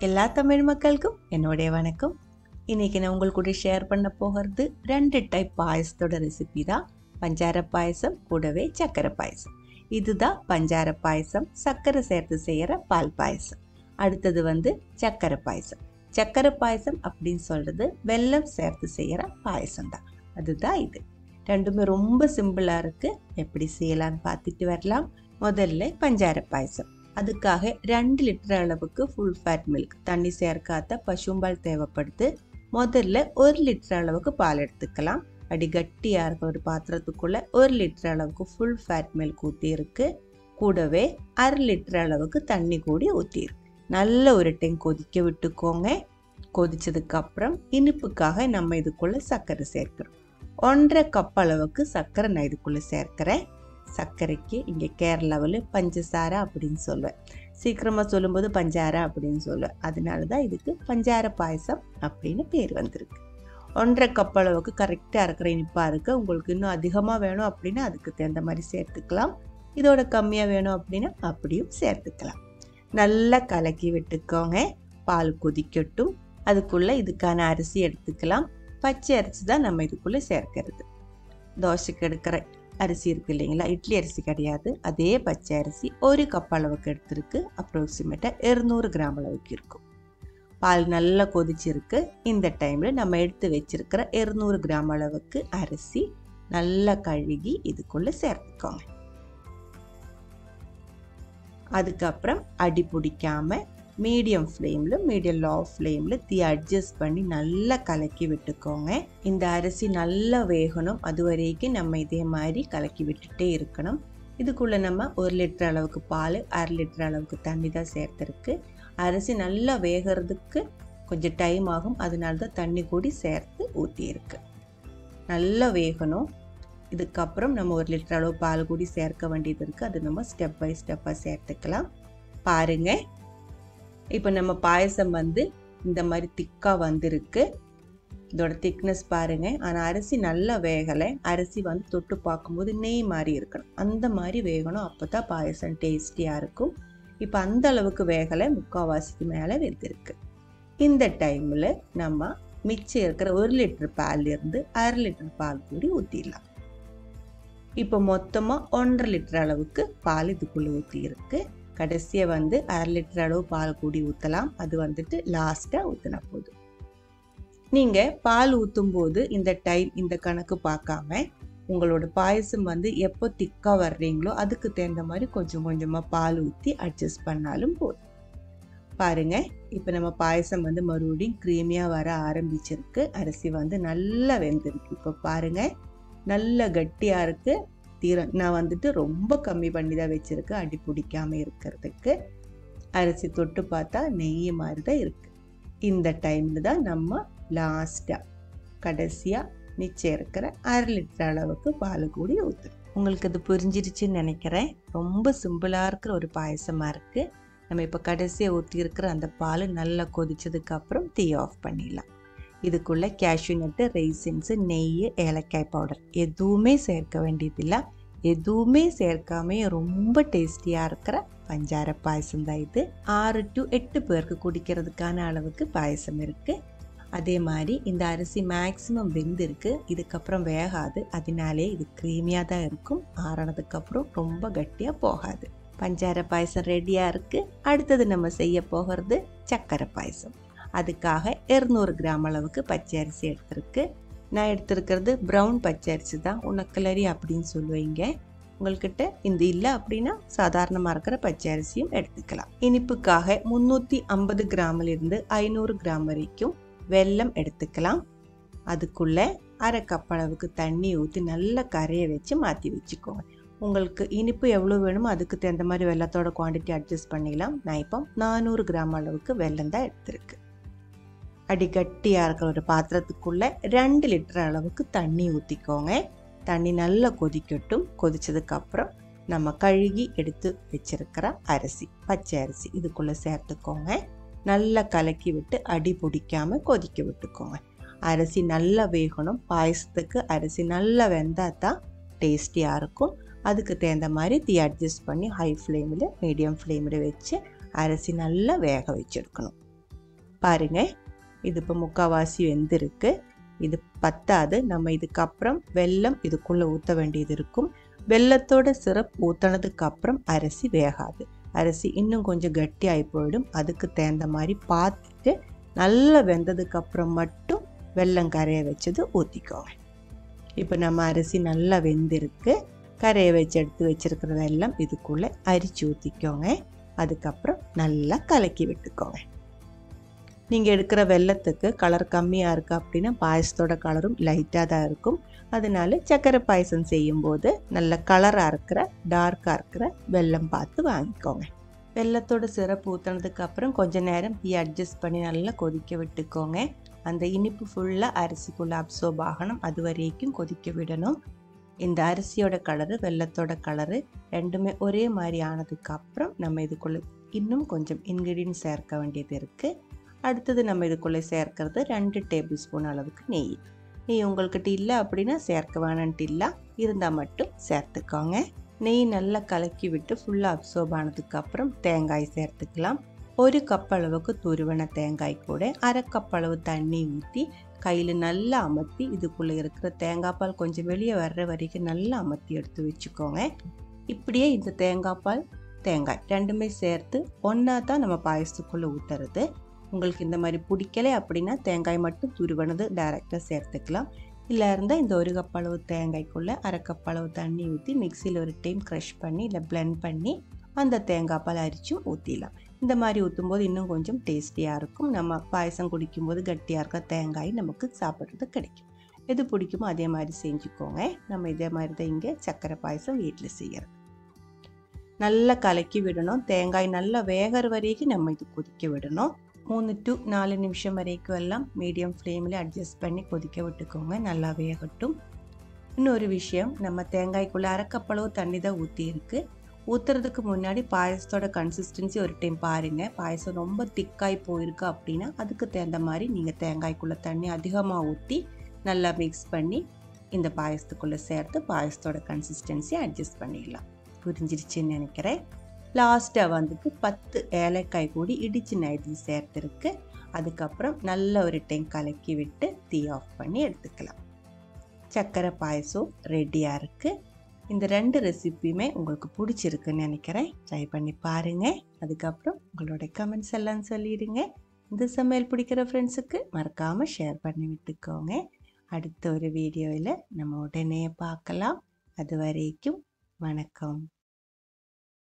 எல்லா தமிழ் மக்களுக்கும் என்னுடைய வணக்கம் இன்னைக்கு நான் உங்கள் கூட ஷேர் பண்ண போகிறது ரெண்டு டைப் பாயசத்தோட ரெசிபி தான் பஞ்சார பாயசம் கூடவே சக்கரை பாயசம் இதுதான் பஞ்சார பாயசம் சர்க்கரை சேர்த்து செய்கிற பால் பாயசம் அடுத்தது வந்து சக்கரை பாயசம் சக்கரை பாயசம் அப்படின்னு சொல்கிறது வெல்லம் சேர்த்து செய்கிற பாயசம் தான் அதுதான் இது ரெண்டுமே ரொம்ப சிம்பிளாக இருக்குது எப்படி செய்யலாம்னு பார்த்துட்டு வரலாம் முதல்ல பஞ்சார பாயசம் அதுக்காக ரெண்டு லிட்டர் அளவுக்கு ஃபுல் ஃபேட் மில்க் தண்ணி சேர்க்காத பசும்பால் தேவைப்படுது முதல்ல ஒரு லிட்டர் அளவுக்கு பால் எடுத்துக்கலாம் அடி கட்டியாக இருக்க ஒரு பாத்திரத்துக்குள்ளே ஒரு லிட்டர் அளவுக்கு ஃபுல் ஃபேட் மில்க் ஊற்றி இருக்கு கூடவே அரை லிட்டர் அளவுக்கு தண்ணி கூடி ஊற்றிருக்கு நல்ல ஒரு டைம் கொதிக்க விட்டுக்கோங்க கொதிச்சதுக்கு அப்புறம் இனிப்புக்காக நம்ம இதுக்குள்ளே சர்க்கரை சேர்க்கிறோம் ஒன்றரை கப் அளவுக்கு சர்க்கரை நான் இதுக்குள்ளே சேர்க்கிறேன் சர்க்கரைக்கு இங்கே கேரளாவில் பஞ்சசாரா அப்படின்னு சொல்லுவேன் சீக்கிரமாக சொல்லும்போது பஞ்சாரா அப்படின்னு சொல்லுவேன் அதனால தான் இதுக்கு பஞ்சார பாயசம் அப்படின்னு பேர் வந்திருக்கு ஒன்றரை கப் அளவுக்கு கரெக்டாக இருக்கிற இனிப்பாக இருக்குது உங்களுக்கு இன்னும் அதிகமாக வேணும் அப்படின்னா அதுக்கு தகுந்த மாதிரி சேர்த்துக்கலாம் இதோட கம்மியாக வேணும் அப்படின்னா அப்படியும் சேர்த்துக்கலாம் நல்லா கலக்கி விட்டுக்கோங்க பால் கொதிக்கட்டும் அதுக்குள்ளே இதுக்கான அரிசி எடுத்துக்கலாம் பச்சை அரிசி தான் நம்ம இதுக்குள்ளே சேர்க்கறது தோசைக்கு எடுக்கிற அரிசி இருக்குது இல்லைங்களா இட்லி அரிசி கிடையாது அதே பச்சை அரிசி ஒரு கப் அளவுக்கு எடுத்திருக்கு அப்ராக்சிமேட்டாக இருநூறு கிராம் அளவுக்கு இருக்கும் பால் நல்லா கொதிச்சிருக்கு இந்த டைமில் நம்ம எடுத்து வச்சிருக்கிற இருநூறு கிராம் அளவுக்கு அரிசி நல்லா கழுகி இதுக்குள்ளே சேர்த்துக்கோங்க அதுக்கப்புறம் அடி பிடிக்காம மீடியம் ஃப்ளேமில் மீடியம் லோ ஃப்ளேமில் தீ அட்ஜஸ்ட் பண்ணி நல்லா கலக்கி விட்டுக்கோங்க இந்த அரிசி நல்லா வேகணும் அது வரைக்கும் நம்ம இதே மாதிரி கலக்கி விட்டுட்டே இருக்கணும் இதுக்குள்ளே நம்ம ஒரு லிட்டர் அளவுக்கு பால் அரை லிட்டர் அளவுக்கு தண்ணி தான் சேர்த்துருக்கு அரிசி நல்லா வேகிறதுக்கு கொஞ்சம் டைம் ஆகும் அதனால தான் தண்ணி கூடி சேர்த்து ஊற்றியிருக்கு நல்லா வேகணும் இதுக்கப்புறம் நம்ம ஒரு லிட்டர் அளவு பால் கூடி சேர்க்க வேண்டியது இருக்குது அது நம்ம ஸ்டெப் பை ஸ்டெப்பாக சேர்த்துக்கலாம் பாருங்கள் இப்போ நம்ம பாயசம் வந்து இந்த மாதிரி திக்காக வந்திருக்கு இதோட திக்னஸ் பாருங்க ஆனால் அரிசி நல்லா வேகலை அரிசி வந்து தொட்டு பார்க்கும்போது நெய் மாதிரி இருக்கணும் அந்த மாதிரி வேகணும் அப்போ தான் பாயசம் டேஸ்டியாக இருக்கும் இப்போ அந்த அளவுக்கு வேகலை முக்கால்வாசிக்கு மேலே வெந்திருக்கு இந்த டைமில் நம்ம மிச்சம் இருக்கிற ஒரு லிட்டர் பால்லேருந்து அரை லிட்டர் பால் கூடி ஊற்றிடலாம் இப்போ மொத்தமாக ஒன்றரை லிட்டர் அளவுக்கு பால் இதுக்குள்ளே ஊற்றி இருக்கு கடைசியாக வந்து அரை லிட்டர் அளவு பால் கூடி ஊற்றலாம் அது வந்துட்டு லாஸ்ட்டாக ஊற்றினா போதும் நீங்கள் பால் ஊற்றும் போது இந்த டைம் இந்த கணக்கு பார்க்காம உங்களோட பாயசம் வந்து எப்போ திக்காக வர்றீங்களோ அதுக்கு தகுந்த மாதிரி கொஞ்சம் கொஞ்சமாக பால் ஊற்றி அட்ஜஸ்ட் பண்ணாலும் போதும் பாருங்க இப்போ நம்ம பாயசம் வந்து மறுபடியும் க்ரீமியாக வர ஆரம்பிச்சிருக்கு அரிசி வந்து நல்லா வெந்திருக்கு இப்போ பாருங்க நல்ல கட்டியாக இருக்குது தீர நான் வந்துட்டு ரொம்ப கம்மி பண்ணி தான் வச்சுருக்கேன் அடி பிடிக்காமல் இருக்கிறதுக்கு அரிசி தொட்டு பார்த்தா நெய் மாதிரி தான் இருக்குது இந்த டைமில் தான் நம்ம லாஸ்ட்டாக கடைசியாக மிச்சம் இருக்கிற அரை லிட்டர் அளவுக்கு பால் கூடி ஊற்று உங்களுக்கு அது புரிஞ்சிருச்சுன்னு நினைக்கிறேன் ரொம்ப சிம்பிளாக இருக்கிற ஒரு பாயசமாக இருக்குது நம்ம இப்போ கடைசியாக ஊற்றி இருக்கிற அந்த பால் நல்லா கொதிச்சதுக்கப்புறம் தீ ஆஃப் பண்ணிடலாம் இதுக்குள்ளே கேஷ்யூ நட்டு ரைசின்ஸு நெய் ஏலக்காய் பவுடர் எதுவுமே சேர்க்க வேண்டியதில்லை எதுவுமே சேர்க்காம ரொம்ப டேஸ்டியாக இருக்கிற பஞ்சார பாயசம் தான் இது ஆறு டு எட்டு பேருக்கு குடிக்கிறதுக்கான அளவுக்கு பாயசம் இருக்குது அதே மாதிரி இந்த அரிசி மேக்ஸிமம் வெந்திருக்கு இதுக்கப்புறம் வேகாது அதனாலே இது க்ரீமியாக தான் இருக்கும் ஆறினதுக்கப்புறம் ரொம்ப கட்டியாக போகாது பஞ்சார பாயசம் ரெடியாக இருக்குது அடுத்தது நம்ம செய்ய போகிறது சக்கரை பாயசம் அதுக்காக இருநூறு கிராம் அளவுக்கு பச்சை அரிசி எடுத்திருக்கு நான் எடுத்திருக்கிறது ப்ரௌன் பச்சை அரிசி தான் உனக்கலரி அப்படின்னு சொல்லுவீங்க உங்கள்கிட்ட இந்த இல்லை அப்படின்னா சாதாரணமாக இருக்கிற பச்சை அரிசியும் எடுத்துக்கலாம் இனிப்புக்காக முந்நூற்றி ஐம்பது கிராமிலிருந்து ஐநூறு கிராம் வரைக்கும் வெல்லம் எடுத்துக்கலாம் அதுக்குள்ளே அரை கப் அளவுக்கு தண்ணி ஊற்றி நல்லா கரையை வச்சு மாற்றி வச்சுக்கோங்க உங்களுக்கு இனிப்பு எவ்வளோ வேணுமோ அதுக்கு தகுந்த மாதிரி வெள்ளத்தோட குவான்டிட்டி அட்ஜஸ்ட் பண்ணிக்கலாம் நான் இப்போ நானூறு கிராம் அளவுக்கு வெல்லம் தான் எடுத்திருக்கு அடி கட்டியாக இருக்கிற ஒரு பாத்திரத்துக்குள்ளே ரெண்டு லிட்டர் அளவுக்கு தண்ணி ஊற்றிக்கோங்க தண்ணி நல்லா கொதிக்கட்டும் கொதிச்சதுக்கப்புறம் நம்ம கழுகி எடுத்து வச்சிருக்கிற அரிசி பச்சை அரிசி இதுக்குள்ளே சேர்த்துக்கோங்க நல்லா கலக்கி விட்டு அடி பிடிக்காம கொதிக்க விட்டுக்கோங்க அரிசி நல்லா வேகணும் பாயசத்துக்கு அரிசி நல்லா வெந்தால் தான் டேஸ்டியாக இருக்கும் அதுக்கு தகுந்த மாதிரி தீ அட்ஜஸ்ட் பண்ணி ஹை ஃப்ளேமில் மீடியம் ஃப்ளேமில் வச்சு அரிசி நல்லா வேக வச்செடுக்கணும் பாருங்க இது இப்போ முக்கால்வாசி வெந்திருக்கு இது பத்தாது நம்ம இதுக்கப்புறம் வெல்லம் இதுக்குள்ளே ஊற்ற வேண்டியது இருக்கும் வெல்லத்தோட சிரப் ஊற்றினதுக்கு அப்புறம் அரிசி வேகாது அரிசி இன்னும் கொஞ்சம் கட்டியாகி போயிடும் அதுக்கு தகுந்த மாதிரி பார்த்துட்டு நல்லா வெந்ததுக்கு அப்புறம் மட்டும் வெல்லம் கரைய வச்சது ஊற்றிக்கோங்க இப்போ நம்ம அரிசி நல்லா வெந்திருக்கு கரையை வச்சு எடுத்து வச்சிருக்கிற வெல்லம் இதுக்குள்ளே அரிச்சு ஊற்றிக்கோங்க அதுக்கப்புறம் நல்லா கலக்கி விட்டுக்கோங்க நீங்கள் எடுக்கிற வெள்ளத்துக்கு கலர் கம்மியாக இருக்குது அப்படின்னா பாயசத்தோட கலரும் லைட்டாக தான் இருக்கும் அதனால சர்க்கரை பாயசம் செய்யும்போது நல்ல கலராக இருக்கிற டார்க்காக இருக்கிற வெல்லம் பார்த்து வாங்கிக்கோங்க வெள்ளத்தோட சிறப்பு ஊற்றினதுக்கு அப்புறம் கொஞ்ச நேரம் டீ அட்ஜஸ்ட் பண்ணி நல்லா கொதிக்க விட்டுக்கோங்க அந்த இனிப்பு ஃபுல்லாக அரிசிக்குள்ளே அப்சர்வ் ஆகணும் அது வரைக்கும் கொதிக்க விடணும் இந்த அரிசியோட கலரு வெள்ளத்தோட கலரு ரெண்டுமே ஒரே மாதிரி ஆனதுக்கு அப்புறம் நம்ம இதுக்குள்ளே இன்னும் கொஞ்சம் இன்க்ரீடியன்ட் சேர்க்க வேண்டியது இருக்குது அடுத்தது நம்ம இதுக்குள்ளே சேர்க்கறது ரெண்டு டேபிள் ஸ்பூன் அளவுக்கு நெய் நெய் உங்கள்கிட்ட இல்லை அப்படின்னா சேர்க்க வேணான்ட்டு இல்லை இருந்தால் மட்டும் சேர்த்துக்கோங்க நெய் நல்லா கலக்கி விட்டு ஃபுல்லாக அப்சர்வ் ஆனதுக்கு அப்புறம் தேங்காய் சேர்த்துக்கலாம் ஒரு கப் அளவுக்கு துருவன தேங்காய் கூட அரை கப் அளவு தண்ணி ஊற்றி கையில் நல்லா அமர்த்தி இதுக்குள்ளே இருக்கிற தேங்காய் பால் கொஞ்சம் வெளியே வர்ற வரைக்கும் நல்லா அமர்த்தி எடுத்து வச்சுக்கோங்க இப்படியே இந்த தேங்காய் பால் தேங்காய் ரெண்டுமே சேர்த்து ஒன்றா தான் நம்ம பாயசத்துக்குள்ளே ஊற்றுறது உங்களுக்கு இந்த மாதிரி பிடிக்கலை அப்படின்னா தேங்காய் மட்டும் துருவனது டைரெக்டாக சேர்த்துக்கலாம் இல்லை இருந்தால் இந்த ஒரு கப் அளவு தேங்காய்க்குள்ளே அரை கப் அளவு தண்ணி ஊற்றி மிக்சியில் ஒரு டைம் க்ரஷ் பண்ணி இல்லை பிளெண்ட் பண்ணி அந்த தேங்காய் பால் அரிச்சும் ஊற்றிடலாம் இந்த மாதிரி ஊற்றும்போது இன்னும் கொஞ்சம் டேஸ்டியாக இருக்கும் நம்ம பாயசம் குடிக்கும்போது கட்டியாக இருக்க தேங்காய் நமக்கு சாப்பிட்றது கிடைக்கும் எது பிடிக்குமோ அதே மாதிரி செஞ்சுக்கோங்க நம்ம இதே மாதிரி தான் இங்கே சர்க்கரை பாயசம் வீட்டில் செய்கிறது நல்லா கலக்கி விடணும் தேங்காய் நல்லா வேகிற வரைக்கும் நம்ம இது கொதிக்க விடணும் மூணு டு நாலு நிமிஷம் வரைக்கும் எல்லாம் மீடியம் ஃப்ளேமில் அட்ஜஸ்ட் பண்ணி கொதிக்க விட்டுக்கோங்க நல்லா வேகட்டும் இன்னொரு விஷயம் நம்ம தேங்காய்க்குள்ளே அரைக்கப்பளவு தண்ணி தான் ஊற்றி இருக்கு ஊற்றுறதுக்கு முன்னாடி பாயசத்தோட கன்சிஸ்டன்சி ஒரு டைம் பாருங்கள் பாயசம் ரொம்ப திக்காய் போயிருக்கு அப்படின்னா அதுக்கு தகுந்த மாதிரி நீங்கள் தேங்காய்க்குள்ளே தண்ணி அதிகமாக ஊற்றி நல்லா மிக்ஸ் பண்ணி இந்த பாயசத்துக்குள்ளே சேர்த்து பாயசத்தோட கன்சிஸ்டன்சி அட்ஜஸ்ட் பண்ணிடலாம் புரிஞ்சிருச்சுன்னு நினைக்கிறேன் லாஸ்ட்டாக வந்துட்டு பத்து ஏலக்காய் கூடி இடிச்சு நைட்டில் சேர்த்துருக்கு அதுக்கப்புறம் நல்ல ஒரு டைம் கலக்கி விட்டு தீ ஆஃப் பண்ணி எடுத்துக்கலாம் சர்க்கரை பாயசம் ரெடியாக இருக்குது இந்த ரெண்டு ரெசிப்பியுமே உங்களுக்கு பிடிச்சிருக்குன்னு நினைக்கிறேன் ட்ரை பண்ணி பாருங்கள் அதுக்கப்புறம் உங்களோட கமெண்ட்ஸ் எல்லாம் சொல்லிடுங்க இந்த சமையல் பிடிக்கிற ஃப்ரெண்ட்ஸுக்கு மறக்காமல் ஷேர் பண்ணி விட்டுக்கோங்க அடுத்த ஒரு வீடியோவில் நம்ம உடனே பார்க்கலாம் அது வரைக்கும் வணக்கம்